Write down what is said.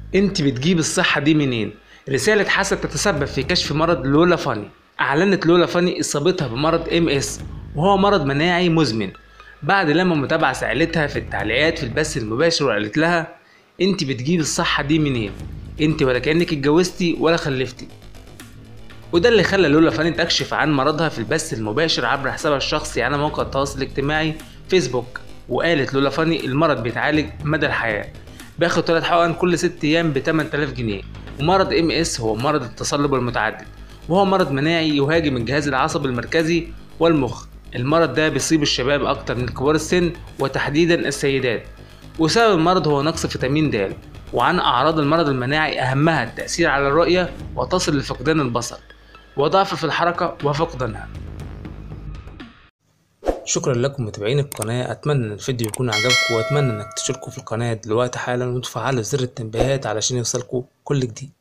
انت بتجيب الصحة دي منين؟ رسالة حسد تتسبب في كشف مرض لولا فاني أعلنت لولا فاني إصابتها بمرض ام اس وهو مرض مناعي مزمن بعد لما متابعة سألتها في التعليقات في البث المباشر وقالت لها انت بتجيب الصحة دي منين؟ انت ولا كأنك اتجوزتي ولا خلفتي وده اللي خلى لولا فاني تكشف عن مرضها في البث المباشر عبر حسابها الشخصي على موقع التواصل الاجتماعي فيسبوك وقالت لولا فاني المرض بيتعالج مدى الحياة بياخد تلات حقن كل ست أيام ب 8000 جنيه ومرض ام اس هو مرض التصلب المتعدد وهو مرض مناعي يهاجم الجهاز العصبي المركزي والمخ المرض ده بيصيب الشباب أكتر من كبار السن وتحديدا السيدات وسبب المرض هو نقص فيتامين د وعن أعراض المرض المناعي أهمها التأثير على الرؤية وتصل لفقدان البصر وضعف في الحركة وفقدانها شكرا لكم متابعين القناة أتمنى إن الفيديو يكون عجبكم وأتمنى إنك تشتركوا في القناة دلوقتي حالا وتفعلوا زر التنبيهات علشان يوصلكوا كل جديد